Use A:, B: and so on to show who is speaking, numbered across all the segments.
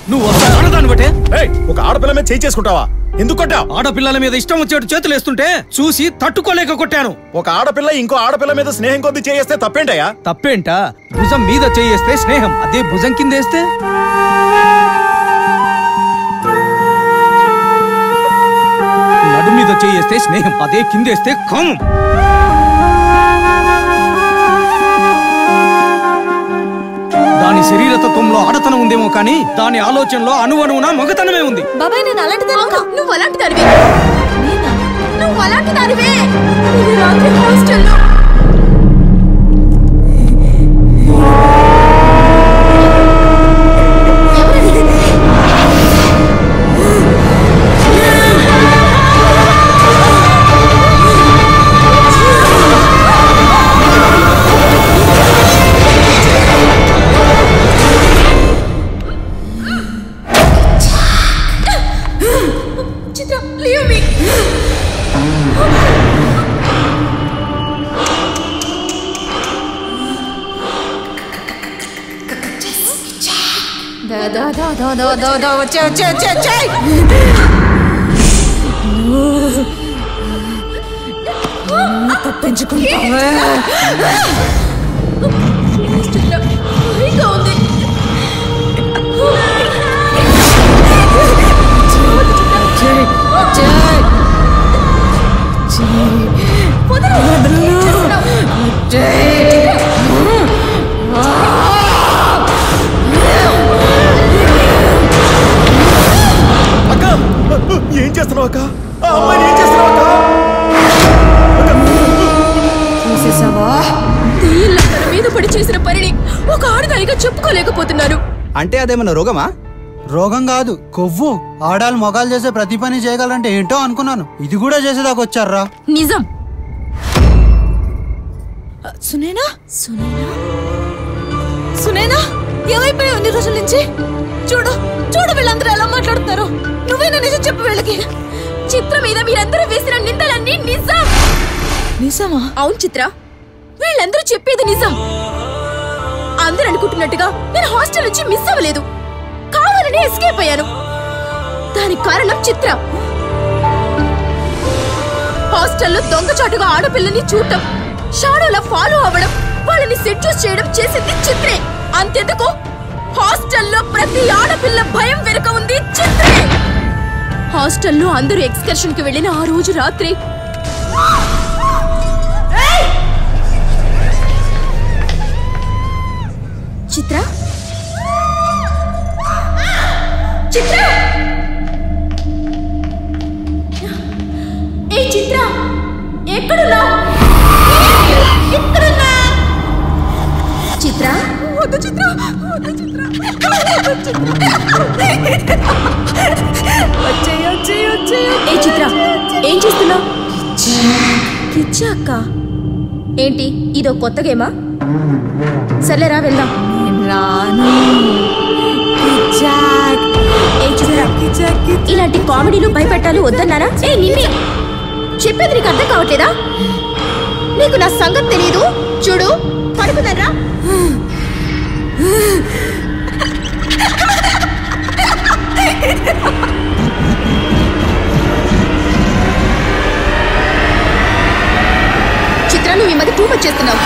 A: నువ్వు వస్తా ఆడదాన్ని బట్టే
B: ఏయ్, ఒక ఆడపిల్ల మీద చేయి చేసుకుంటావా ఎందుకు కొట్టావు
A: ఆడపిల్లల మీద ఇష్టం వచ్చేట్టు చేతులు వేస్తుంటే చూసి తట్టుకోలేక కొట్టాను
B: ఒక ఆడపిల్ల ఇంకో ఆడపిల్ల మీద స్నేహం కొద్ది చేస్తే తప్పేంటయ్యా
A: తప్పేంటా భుజం మీద చేయేస్తే స్నేహం అదే భుజం కింద వేస్తే నడు మీద చేయేస్తే స్నేహం అదే కిందేస్తే కామం దాని శరీర తత్వంలో ఆడతనం ఉందేమో కానీ దాని ఆలోచనలో అణువణువున మగతనమే ఉంది
C: బాబాయ్ నేను అలాంటి
D: నువ్వు అలాంటి దానివే నువ్వు అలాంటి దానివే ఇది రాత్రి హాస్టల్లో చిత్ర లీవ్ మీ దా దా దా దా దా దా దా వచ్చే వచ్చే వచ్చే వచ్చే తప్పించుకుంటావే చిత్ర ఇంకా ఉంది
B: అక్క ఏం చేస్తున్నావు అక్క ఆ అమ్మాయిని ఏం చేస్తున్నావు అక్క
D: చూసేసావా నీళ్ళ తన మీద పడి చేసిన పనిని ఒక ఆడదానిగా చెప్పుకోలేకపోతున్నాను
E: అంటే అదేమన్నా రోగమా
F: రోగం కాదు కొవ్వు ఆడాలు మొగాలు చేసే ప్రతి పని చేయగలంటే ఏంటో అనుకున్నాను ఇది కూడా చేసేదాకా వచ్చారా
D: నిజం సునేనా సునేనా సునేనా ఏమైపోయావు ఇన్ని రోజుల నుంచి చూడు చూడు వీళ్ళందరూ ఎలా మాట్లాడుతున్నారు నువ్వేనా నిజం చెప్పు వీళ్ళకి చిత్ర మీద మీరందరూ వేసిన నిందలన్నీ నిజం నిజమా అవును చిత్ర వీళ్ళందరూ చెప్పేది నిజం అందరూ అనుకుంటున్నట్టుగా నేను హాస్టల్ నుంచి మిస్ అవ్వలేదు కావాలని ఎస్కేప్ అయ్యాను దానికి కారణం చిత్ర హాస్టల్లో దొంగచాటుగా ఆడపిల్లని చూడటం షాడోలా ఫాలో అవ్వడం వాళ్ళని సెడ్యూస్ చేయడం చేసింది చిత్రే అంతెందుకు హాస్టల్లో ప్రతి ఆడపిల్ల భయం వెనుక ఉంది చిత్రే హాస్టల్లో అందరూ ఎక్స్కర్షన్ కి వెళ్ళిన ఆ రోజు రాత్రి చిత్ర చిత్ర ఏ చిత్ర ఎక్కడున్నా ఎక్కడున్నా చిత్ర వద్దు చిత్ర వద్దు చిత్ర వచ్చేయ్ వచ్చేయ్ వచ్చేయ్ ఏ చిత్ర ఏం చేస్తున్నావు కిచ్చా అక్క ఏంటి ఇదో కొత్త గేమా సర్లేరా వెళ్దాం రాను ఏ చిత్ర ఇలాంటి కామెడీలు భయపెట్టాలి వద్దన్నారా ఏ నిన్నే చెప్పేది నీకు అర్థం కావట్లేదా నీకు నా సంగతి తెలియదు చూడు పడుకున్నారా చిత్ర నువ్వు ఈ మధ్య టూ మచ్ చేస్తున్నావు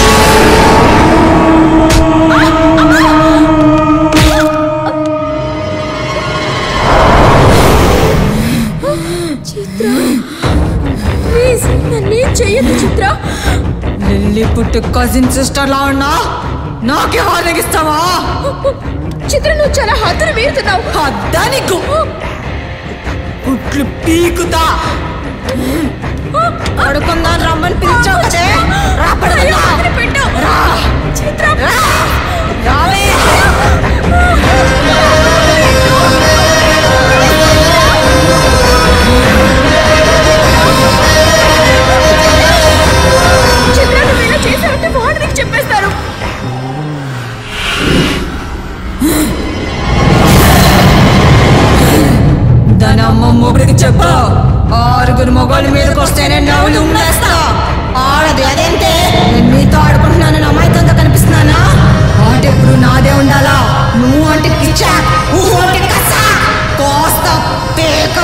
D: చిత్ర ప్లీజ్ నన్నేం చెయ్యొద్దు చిత్ర
C: లిల్లీ పుట్టు కజిన్ సిస్టర్ లా ఉన్నా నాకే వారగిస్తావా
D: చిత్ర నువ్వు చాలా హద్దులు మీరుతున్నావు
C: అద్దా నీకు పుట్లు పీకుతా పడుకుందాం రమ్మని పిలిచావు కదే రా పడుకుందాం. రా. రా. రావే.
D: చిత్ర నువ్వు ఇలా చేసావంటే వాడు నీకు చెప్పేస్తారు
C: దాని అమ్మ మొగుడికి చెప్పు ఆరుగురు మొగోళ్ళ మీదకి వస్తేనే నవ్వులు ఉమ్మేస్తా ఆడది అదేంటే నేను మీతో ఆడుకుంటున్నాను అమ్మాయితో కనిపిస్తున్నానా ఆట ఎప్పుడు నాదే ఉండాలా నువ్వు అంటే కిచ్చా ఊహు అంటే కచ్చా కోస్తా పేక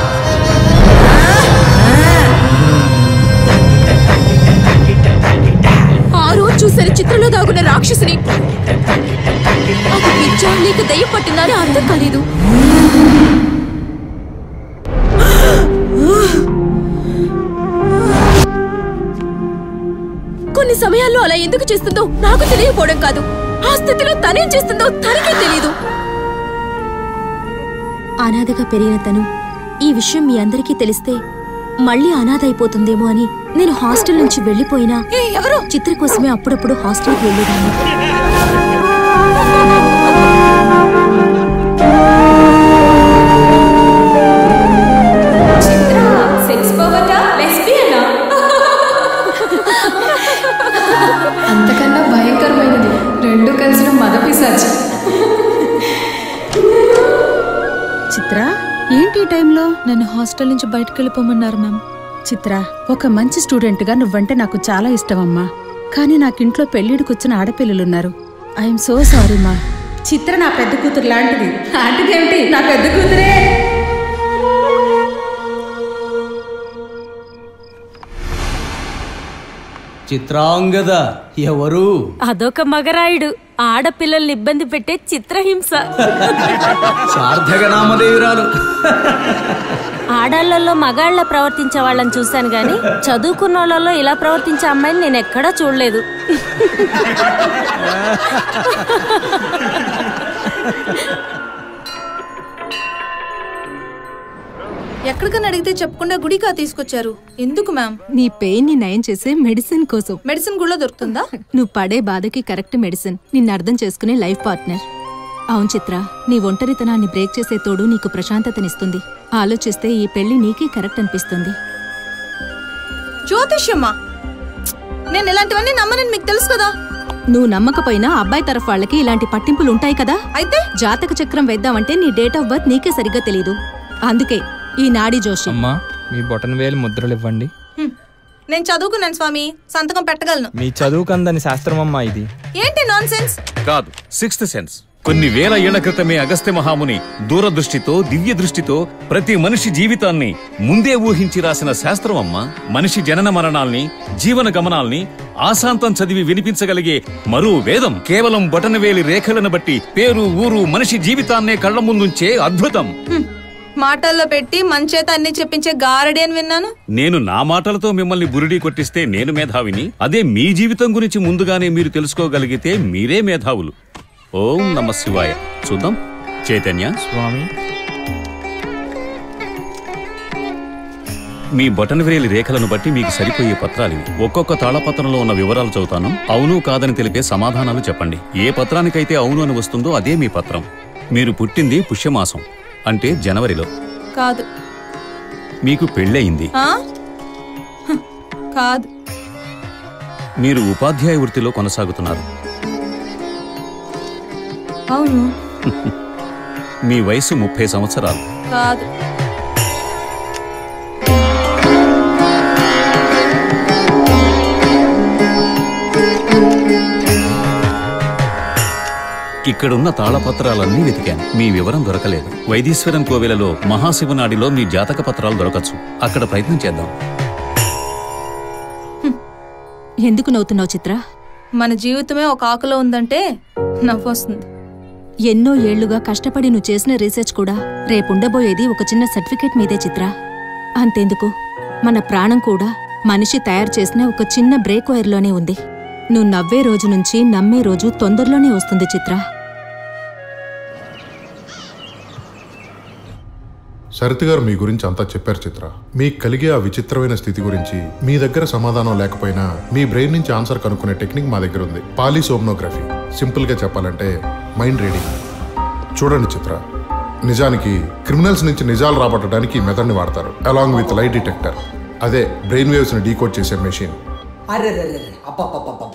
D: ఆ రోజు చూసాను చిత్రంలో దాగున్న రాక్షసిని అది పిచ్చా లేక దయ్యం పట్టిందని అర్థం కాలేదు కొన్ని సమయాల్లో అలా ఎందుకు చేస్తుందో నాకు తెలియకపోవడం కాదు ఆ స్థితిలో తనేం చేస్తుందో తనకే తెలియదు
E: అనాథగా పెరిగిన తను ఈ విషయం మీ అందరికీ తెలిస్తే మళ్ళీ అనాథ అయిపోతుందేమో అని నేను హాస్టల్ నుంచి వెళ్ళిపోయినా
D: ఏ ఎవరు
E: చిత్ర కోసమే అప్పుడప్పుడు హాస్టల్కి వెళ్ళేదాన్ని
D: సెక్స్ పవటా లెస్బియనా
G: అంతకన్నా భయంకరమైనది రెండు కలిసిన మద పిశాచి
H: చిత్ర ఏంటి ఈ టైంలో
D: నన్ను హాస్టల్ నుంచి బయటకు వెళ్ళిపోమన్నారు మ్యామ్
H: చిత్ర ఒక మంచి స్టూడెంట్గా నువ్వంటే నాకు చాలా ఇష్టమమ్మా కానీ నాకింట్లో పెళ్లిడికొచ్చిన ఆడపిల్లలున్నారు ఐఎమ్ సో సారీ మా చిత్ర నా పెద్ద కూతురు లాంటిది లాంటిదేమిటి నా పెద్ద కూతురే
A: చిత్రాంగద ఎవరు
I: అదొక మగరాయుడు ఆడపిల్లల్ని ఇబ్బంది పెట్టే చిత్రహింస
A: సార్థక నామదేవురాలు
I: ఆడాళ్లలో మగాళ్ళ ప్రవర్తించే వాళ్ళని చూశాను గాని చదువుకున్న వాళ్ళలో ఇలా ప్రవర్తించే అమ్మాయిని నేను ఎక్కడా చూడలేదు
D: ఎక్కడికని అడిగితే చెప్పకుండా గుడికా తీసుకొచ్చారు ఎందుకు మ్యామ్
H: నీ పెయిన్ ని నయం చేసే మెడిసిన్ కోసం
D: మెడిసిన్ కూడా దొరుకుతుందా
H: నువ్వు పడే బాధకి కరెక్ట్ మెడిసిన్ నిన్ను అర్థం చేసుకునే లైఫ్ పార్ట్నర్ అవును చిత్ర నీ ఒంటరితనాన్ని బ్రేక్ చేసే తోడు నీకు ప్రశాంతతనిస్తుంది ఆలోచిస్తే ఈ పెళ్లి నీకే కరెక్ట్ అనిపిస్తుంది
D: జ్యోతిష్యమ్మా నేను ఇలాంటివన్నీ నమ్మనని మీకు తెలుసు కదా
H: నువ్వు నమ్మకపోయినా అబ్బాయి తరఫు వాళ్ళకి ఇలాంటి పట్టింపులు ఉంటాయి కదా
D: అయితే
H: జాతక చక్రం వేద్దామంటే నీ డేట్ ఆఫ్ బర్త్ నీకే సరిగ్గా తెలియదు అందుకే ఈ నాడి జోషి
J: అమ్మా మీ బొటన్ వేలు ముద్రలు ఇవ్వండి
D: హ్మ్. నేను చదువుకున్నాను స్వామి సంతకం పెట్టగలను
J: మీ చదువుకందని శాస్త్రం అమ్మా ఇది
D: ఏంటి నాన్ సెన్స్
K: కాదు సిక్స్త్ సెన్స్ కొన్ని వేల ఏళ్ల క్రితమే అగస్త్య మహాముని దూరదృష్టితో దివ్య దృష్టితో ప్రతి మనిషి జీవితాన్ని ముందే ఊహించి రాసిన శాస్త్రం అమ్మా మనిషి జనన మరణాల్ని జీవన గమనాల్ని ఆశాంతం చదివి వినిపించగలిగే మరో వేదం కేవలం బొటనవేలి రేఖలను బట్టి పేరు ఊరు మనిషి జీవితాన్నే కళ్ళ ముందుంచే అద్భుతం
D: హ్మ్. మాటల్లో పెట్టి మంచేత అన్ని చెప్పించే గారడి అని విన్నాను
K: నేను నా మాటలతో మిమ్మల్ని బురిడీ కొట్టిస్తే నేను మేధావిని అదే మీ జీవితం గురించి ముందుగానే మీరు తెలుసుకోగలిగితే మీరే మేధావులు ఓం నమ శివాయ చూద్దాం చైతన్య
J: స్వామి
K: మీ బొటనవేలి రేఖలను బట్టి మీకు సరిపోయే పత్రాలు ఇవి. ఒక్కొక్క తాళపత్రంలో ఉన్న వివరాలు చదువుతాను అవును కాదని తెలిపే సమాధానాలు చెప్పండి ఏ పత్రానికైతే అవును అని వస్తుందో అదే మీ పత్రం మీరు పుట్టింది పుష్యమాసం అంటే జనవరిలో
D: కాదు
K: మీకు పెళ్ళయింది
D: ఆ? హ్మ్. కాదు
K: మీరు ఉపాధ్యాయ వృత్తిలో కొనసాగుతున్నారు
D: అవును
K: మీ వయసు ముప్పై సంవత్సరాలు
D: కాదు
K: ఇక్కడున్న తాళపత్రాలన్నీ వెతికాను మీ వివరం దొరకలేదు వైదీశ్వరం కోవెలలో మహాశివనాడిలో మీ జాతక పత్రాలు దొరకచ్చు అక్కడ ప్రయత్నం చేద్దాం
H: ఎందుకు నవ్వుతున్నావు చిత్ర
D: మన జీవితమే ఒక ఆకులో ఉందంటే నవ్వు వస్తుంది
H: ఎన్నో ఏళ్లుగా కష్టపడి నువ్వు చేసిన రీసెర్చ్ కూడా రేపుండబోయేది ఒక చిన్న సర్టిఫికేట్ మీదే చిత్ర అంతెందుకు మన ప్రాణం కూడా మనిషి తయారు చేసిన ఒక చిన్న బ్రేక్ వైర్లోనే ఉంది నువ్వు నవ్వే రోజు నుంచి నమ్మే రోజు తొందరలోనే వస్తుంది చిత్ర
L: సరితి గారు మీ గురించి అంతా చెప్పారు చిత్ర మీకు కలిగే ఆ విచిత్రమైన స్థితి గురించి మీ దగ్గర సమాధానం లేకపోయినా మీ బ్రెయిన్ నుంచి ఆన్సర్ కనుక్కునే టెక్నిక్ మా దగ్గర ఉంది పాలిసోమ్నోగ్రఫీ సింపుల్ గా చెప్పాలంటే మైండ్ రీడింగ్ చూడండి చిత్ర నిజానికి క్రిమినల్స్ నుంచి నిజాలు రాబట్టడానికి ఈ మెథడ్ని వాడతారు అలాంగ్ విత్ లైట్ డిటెక్టర్ అదే బ్రెయిన్ వేవ్స్ ని డీకోడ్ చేసే మెషిన్
M: అరే రే రే అప్పప్పప్పప్ప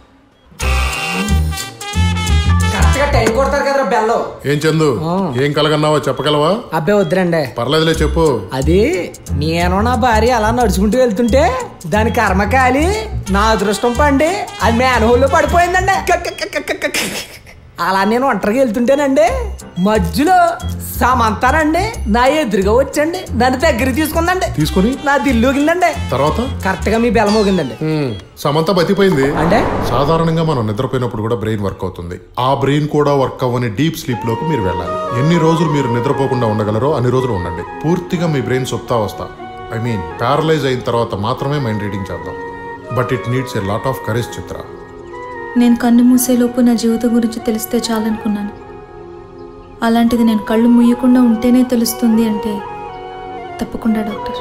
M: కరెక్ట్గా టైం కొడతారు కదరా బెల్లం
L: ఏం చందు ఏం కలగన్నావో చెప్పగలవా
M: అబ్బే వద్దురండి
L: పర్లేదులే చెప్పు
M: అది నేను నా భార్య అలా నడుచుకుంటూ వెళ్తుంటే దాని కర్మ కాలి నా అదృష్టం పండి అది మ్యాన్ హోల్లో పడిపోయిందండి క- క- క- క- క- క- అలా నేను ఒంటరిగా వెళ్తుంటేనండి మధ్యలో సమంతానండి నా ఎదురుగా వచ్చండి నన్ను దగ్గరికి తీసుకుందండి
L: తీసుకొని
M: నా దిల్లుగిందండి
L: తర్వాత
M: కరెక్ట్ గా మీ బెల మోగిందండి
L: సమంత బతిపోయింది
M: అంటే
L: సాధారణంగా మనం నిద్రపోయినప్పుడు కూడా బ్రెయిన్ వర్క్ అవుతుంది ఆ బ్రెయిన్ కూడా వర్క్ అవ్వని డీప్ స్లీప్ లోకి మీరు వెళ్ళాలి ఎన్ని రోజులు మీరు నిద్రపోకుండా ఉండగలరో అన్ని రోజులు ఉండండి పూర్తిగా మీ బ్రెయిన్ సొప్తా వస్తా ఐ మీన్ ప్యారలైజ్ అయిన తర్వాత మాత్రమే మైండ్ రీడింగ్ చేద్దాం but it needs a lot of courage Chitra
N: నేను కన్ను మూసేలోపు నా జీవితం గురించి తెలిస్తే చాలనుకున్నాను అలాంటిది నేను కళ్ళు మూయకుండా ఉంటేనే తెలుస్తుంది అంటే తప్పకుండా డాక్టర్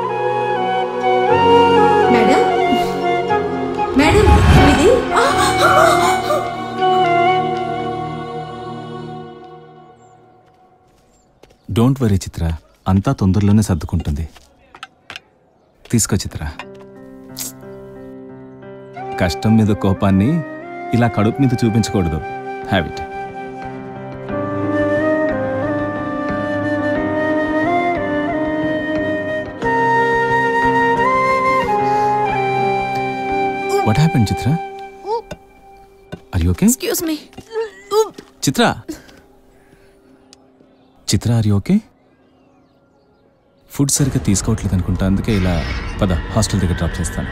E: మేడం మేడం ఇది
O: డోంట్ వరీ చిత్ర అంతా తొందరలోనే సర్దుకుంటుంది తీసుకో చిత్ర కష్టం మీద కోపాన్ని ఇలా కడుపు మీద చూపించకూడదు habit what happen Chitra are you okay
D: excuse me
O: Chitra Chitra are you okay food సరిగ్గా తీసుకోవట్లేదు అనుకుంటా అందుకే ఇలా పద హాస్టల్ దగ్గర డ్రాప్ చేస్తాను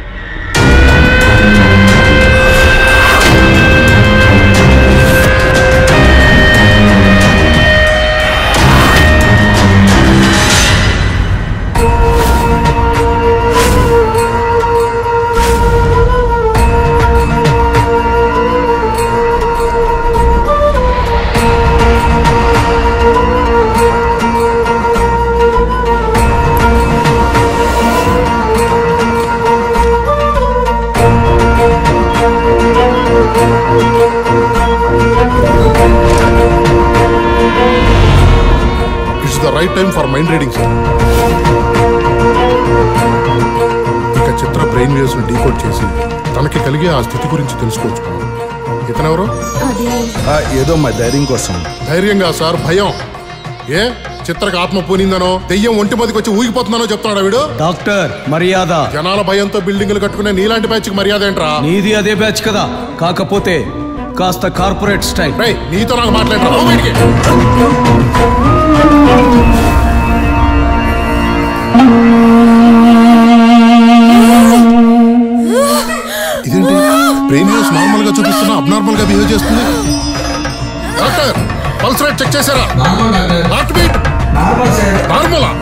L: it's the right time for mind reading sir ఇక చిత్ర బ్రెయిన్ వేవ్స్ ని డీకోడ్ చేసి తనకి కలిగే ఆ స్థితి గురించి తెలుసుకోవచ్చు మనం. ఇతనెవరు
N: అది
P: ఏదో మా ధైర్యం కోసం
L: ధైర్యంగా సార్ భయం ఏ చిత్రకు ఆత్మ పోనిందనో దెయ్యం ఒంటి మీదకి వచ్చి ఊగిపోతున్నానో చెప్తున్నాడు వీడు
A: డాక్టర్ మర్యాద
L: జనాల భయంతో బిల్డింగ్లు కట్టుకునే నీలాంటి బ్యాచ్కి మర్యాద ఏంట్రా
A: నీది అదే బ్యాచ్ కదా కాకపోతే కాస్త కార్పొరేట్ స్టైల్
L: నీతో నాకు మాట్లాడరా ఇదేంటి బ్రెయిన్ వేవ్స్ నార్మల్ గా చూపిస్తున్నా అబ్నార్మల్ గా బిహేవ్ చేస్తుంది డాక్టర్ పల్స్ రేట్ చెక్ చేశారా హార్ట్ బీట్ నార్మలా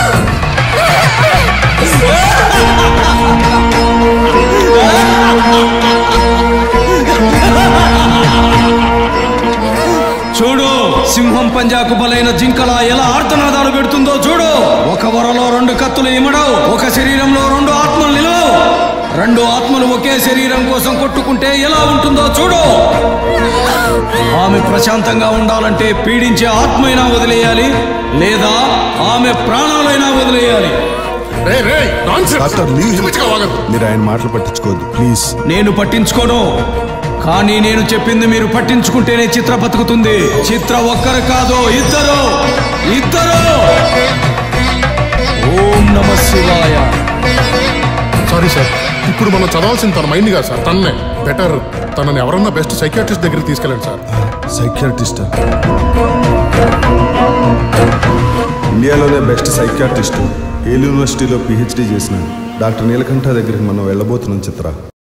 A: చూడు సింహం పంజాకు బలైన జింకల ఎలా ఆర్తనాదాలు పెడుతుందో చూడు ఒక వరలో రెండు కత్తులు ఇమడవు ఒక శరీరంలో రెండు ఆత్మలు నిలవు రెండు ఆత్మలు ఒకే శరీరం కోసం కొట్టుకుంటే ఎలా ఉంటుందో చూడు ఆమె ప్రశాంతంగా ఉండాలంటే పీడించే ఆత్మైనా వదిలేయాలి లేదా ఆమె ప్రాణాలైనా వదిలేయాలి
P: డాక్టర్ మీరు ఆయన మాటలు పట్టించుకోవద్దు ప్లీజ్
A: నేను పట్టించుకోను కానీ నేను చెప్పింది మీరు పట్టించుకుంటేనే చిత్ర బతుకుతుంది చిత్ర ఒక్కరు కాదు ఇద్దరు ఇద్దరు ఓం నమ శివాయ
L: సారీ సార్ ఇప్పుడు మనం చదవాల్సిన తన మైండ్ కాదు సార్ తన్నే బెటర్ తనని ఎవరన్నా బెస్ట్ సైకియాట్రిస్ట్ దగ్గరికి తీసుకెళ్ళండి సార్
P: సైకియాట్రిస్ట్ ఇండియాలోనే బెస్ట్ సైకియాట్రిస్ట్ ఏలూరు యూనివర్సిటీలో పిహెచ్డి చేసిన డాక్టర్ నీలకంఠ దగ్గరికి మనం వెళ్ళబోతున్నాం చిత్ర